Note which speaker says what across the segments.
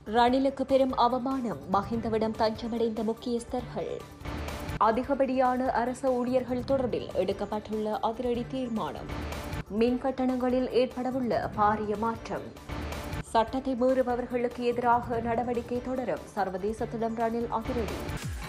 Speaker 1: ரணிலுக்கு பெரும் அவமானம் மஹிந்தவிடம் தஞ்சமடைந்த முக்கியஸ்தர்கள் அதிகப்படியான அரச ஊழியர்கள் தொடர்பில் எடுக்கப்பட்டுள்ள அதிரடி தீர்மானம் மின் கட்டணங்களில் ஏற்படவுள்ள பாரிய மாற்றம் சட்டத்தை மீறுபவர்களுக்கு எதிராக நடவடிக்கை தொடரும் சர்வதேசத்திடம் ரணில் அதிரடி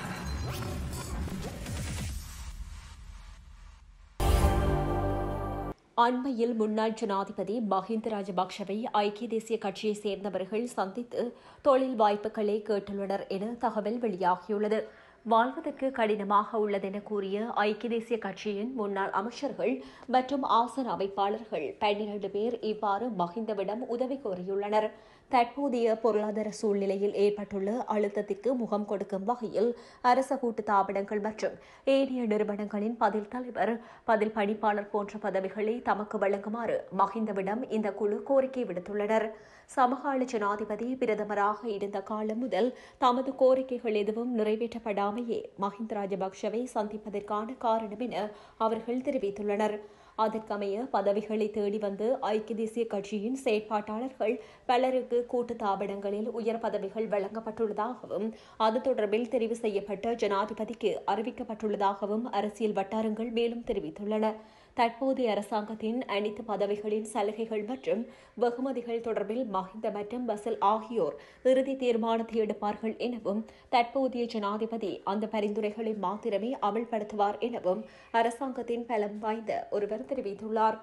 Speaker 1: அண்மையில் முன்னாள் ஜனாதிபதி மஹிந்த ராஜபக்ஷவை ஐக்கிய தேசிய கட்சியைச் சேர்ந்தவர்கள் சந்தித்து தொழில் வாய்ப்புகளை கேட்டுள்ளனர் என தகவல் வெளியாகியுள்ளது வாழ்வதற்கு கடினமாக உள்ளதென கூறிய ஐக்கிய தேசிய கட்சியின் முன்னாள் அமைச்சர்கள் மற்றும் ஆசன அமைப்பாளர்கள் பன்னிரண்டு பேர் இவ்வாறு மஹிந்தவிடம் உதவி கோரியுள்ளனர் தற்போதைய பொருளாதார சூழ்நிலையில் ஏற்பட்டுள்ள அழுத்தத்திற்கு முகம் கொடுக்கும் வகையில் அரச கூட்டு தாபனங்கள் மற்றும் ஏனைய நிறுவனங்களின் பதில் தலைவர் பதில் பணிப்பாளர் போன்ற பதவிகளை தமக்கு வழங்குமாறு மஹிந்தவிடம் இந்த குழு கோரிக்கை விடுத்துள்ளனர் சமகால ஜனாதிபதி பிரதமராக இருந்த காலம் முதல் தமது கோரிக்கைகள் எதுவும் நிறைவேற்றப்படாமையே மஹிந்த ராஜபக்ஷவை சந்திப்பதற்கான காரணம் என அவர்கள் தெரிவித்துள்ளனர் அதற்கமைய பதவிகளை தேடி வந்து ஐக்கிய தேசிய கட்சியின் செயற்பாட்டாளர்கள் பலருக்கு கூட்டு தாபனங்களில் உயர் பதவிகள் வழங்கப்பட்டுள்ளதாகவும் அது தொடர்பில் தெரிவு செய்யப்பட்ட ஜனாதிபதிக்கு அறிவிக்கப்பட்டுள்ளதாகவும் அரசியல் வட்டாரங்கள் மேலும் தெரிவித்துள்ளன தற்போதைய அரசாங்கத்தின் அனைத்து பதவிகளின் சலுகைகள் மற்றும் வெகுமதிகள் தொடர்பில் மஹிந்த மற்றும் பசில் ஆகியோர் இறுதி தீர்மானத்தை எடுப்பார்கள் எனவும் தற்போதைய ஜனாதிபதி அந்த பரிந்துரைகளை மாத்திரமே அமல்படுத்துவார் எனவும் அரசாங்கத்தின் பலம் வாய்ந்த ஒருவர் தெரிவித்துள்ளார்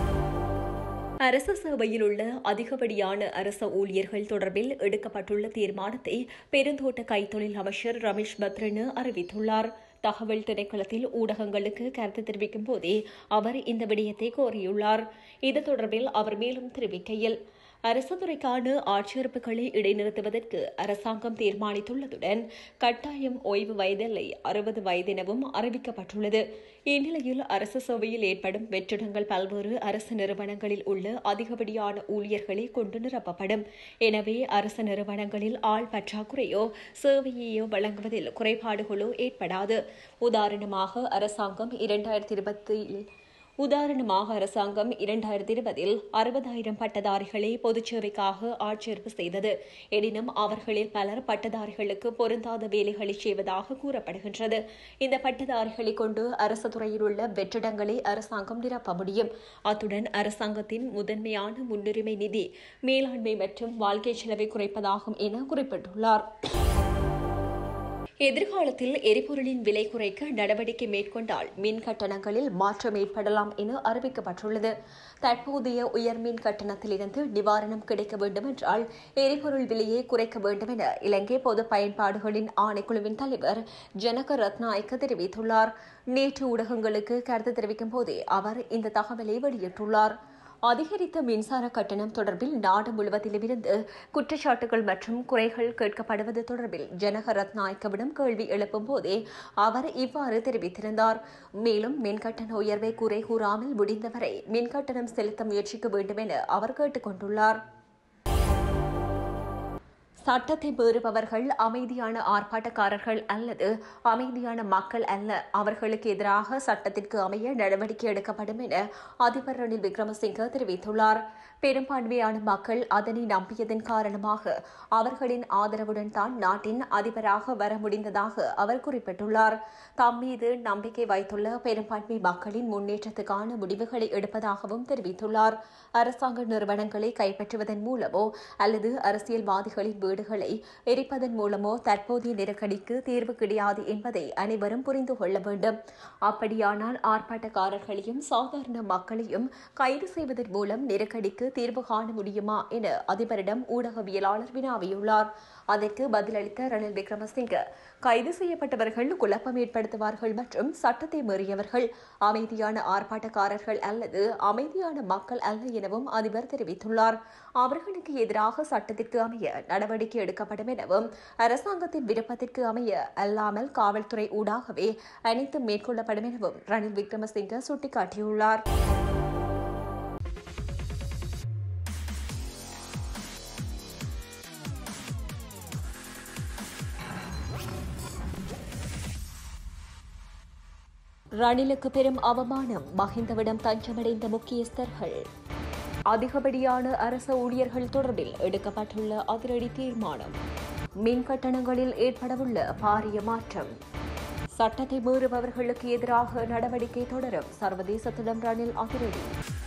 Speaker 1: அரச சேவையில் உள்ள அதிகப்படியான அரச ஊழியர்கள் தொடர்பில் எடுக்கப்பட்டுள்ள தீர்மானத்தை பெருந்தோட்ட கைத்தொழில் அமைச்சர் ரமேஷ் பத்ரனு அறிவித்துள்ளார் தகவல் திணைக்களத்தில் ஊடகங்களுக்கு கருத்து தெரிவிக்கும் போதே அவர் இந்த விடயத்தை கோரியுள்ளார் இது தொடர்பில் அவர் மேலும் தெரிவிக்கையில் அரசு துறைக்கான ஆட்சேர்ப்புகளை இடைநிறுத்துவதற்கு அரசாங்கம் தீர்மானித்துள்ளதுடன் கட்டாயம் ஓய்வு வயதில்லை அறுபது வயதெனவும் அறிவிக்கப்பட்டுள்ளது இந்நிலையில் அரசு சேவையில் ஏற்படும் வெற்றிடங்கள் பல்வேறு அரசு நிறுவனங்களில் உள்ள அதிகப்படியான ஊழியர்களை கொண்டு நிரப்பப்படும் எனவே அரசு நிறுவனங்களில் ஆள் பற்றாக்குறையோ சேவையையோ வழங்குவதில் குறைபாடுகளோ ஏற்படாது உதாரணமாக அரசாங்கம் இரண்டாயிரத்தி இருபத்தில் உதாரணமாக அரசாங்கம் இரண்டாயிரத்தி இருபதில் அறுபதாயிரம் பட்டதாரிகளை பொதுச் சேவைக்காக ஆட்சேர்ப்பு செய்தது எனினும் அவர்களில் பலர் பட்டதாரிகளுக்கு பொருந்தாத வேலைகளை செய்வதாக கூறப்படுகின்றது இந்த பட்டதாரிகளை கொண்டு அரசு துறையில் உள்ள வெற்றிடங்களை அரசாங்கம் நிரப்ப முடியும் அத்துடன் அரசாங்கத்தின் முதன்மையான முன்னுரிமை நிதி மேலாண்மை மற்றும் வாழ்க்கை செலவை குறைப்பதாகும் என குறிப்பிட்டுள்ளார் எதிர்காலத்தில் எரிபொருளின் விலை குறைக்க நடவடிக்கை மேற்கொண்டால் மின் கட்டணங்களில் மாற்றம் ஏற்படலாம் என அறிவிக்கப்பட்டுள்ளது தற்போதைய உயர் மின் கட்டணத்திலிருந்து நிவாரணம் கிடைக்க வேண்டும் என்றால் எரிபொருள் விலையை குறைக்க வேண்டும் என இலங்கை பொது பயன்பாடுகளின் ஆணைக்குழுவின் தலைவர் ஜனக ரத்நாயக்க தெரிவித்துள்ளார் நேற்று ஊடகங்களுக்கு கருத்து தெரிவிக்கும் போதே அவர் இந்த தகவலை வெளியிட்டுள்ளார் அதிகரித்த மின்சார கட்டணம் தொடர்பில் நாடு முழுவதிலும் இருந்து குற்றச்சாட்டுகள் மற்றும் குறைகள் கேட்கப்படுவது தொடர்பில் ஜனக ரத்நாயக்கவிடம் கேள்வி எழுப்பும் போதே அவர் இவ்வாறு தெரிவித்திருந்தார் மேலும் மின்கட்டண உயர்வை குறை கூறாமல் முடிந்தவரை மின்கட்டணம் செலுத்த முயற்சிக்க வேண்டும் என அவர் கேட்டுக் கொண்டுள்ளார் சட்டத்தை மீறுபவர்கள் அமைதியான ஆர்ப்பாட்டக்காரர்கள் அல்லது அமைதியான மக்கள் அல்ல அவர்களுக்கு எதிராக சட்டத்திற்கு அமைய நடவடிக்கை எடுக்கப்படும் என அதிபர் ரணில் விக்ரமசிங்க தெரிவித்துள்ளார் பெரும்பான்மையான மக்கள் அதனை நம்பியதன் காரணமாக அவர்களின் ஆதரவுடன் தான் நாட்டின் அதிபராக வர முடிந்ததாக அவர் குறிப்பிட்டுள்ளார் தம் மீது நம்பிக்கை வைத்துள்ள பெரும்பான்மை மக்களின் முன்னேற்றத்துக்கான முடிவுகளை எடுப்பதாகவும் தெரிவித்துள்ளார் அரசாங்க நிறுவனங்களை கைப்பற்றுவதன் மூலமோ அல்லது அரசியல்வாதிகளின் வீடுகளை எரிப்பதன் மூலமோ தற்போதைய நெருக்கடிக்கு தீர்வு கிடையாது என்பதை அனைவரும் புரிந்து கொள்ள வேண்டும் அப்படியானால் ஆர்ப்பாட்டக்காரர்களையும் சாதாரண மக்களையும் கைது செய்வதன் மூலம் நெருக்கடிக்கு தீர்வு காண முடியுமா என அதிபரிடம் ஊடகவியலாளர் வினாவியுள்ளார் அதற்கு பதிலளித்த ரணில் விக்ரமசிங்க கைது செய்யப்பட்டவர்கள் குழப்பம் ஏற்படுத்துவார்கள் மற்றும் சட்டத்தை மீறியவர்கள் அமைதியான ஆர்ப்பாட்டக்காரர்கள் அல்லது அமைதியான மக்கள் அல்ல எனவும் அதிபர் தெரிவித்துள்ளார் அவர்களுக்கு எதிராக சட்டத்திற்கு அமைய நடவடிக்கை எடுக்கப்படும் எனவும் அரசாங்கத்தின் விருப்பத்திற்கு அமைய அல்லாமல் காவல்துறை ஊடாகவே அனைத்தும் மேற்கொள்ளப்படும் எனவும் ரணில் விக்ரமசிங்க சுட்டிக்காட்டியுள்ளார் ரணிலுக்கு பெரும் அவமானம் மஹிந்தவிடம் தஞ்சமடைந்த முக்கியஸ்தர்கள் அதிகப்படியான அரச ஊழியர்கள் தொடர்பில் எடுக்கப்பட்டுள்ள அதிரடி தீர்மானம் மின் கட்டணங்களில் ஏற்படவுள்ள பாரிய மாற்றம் சட்டத்தை மீறுபவர்களுக்கு எதிராக நடவடிக்கை தொடரும் சர்வதேசத்திடம் ரணில் அதிரடி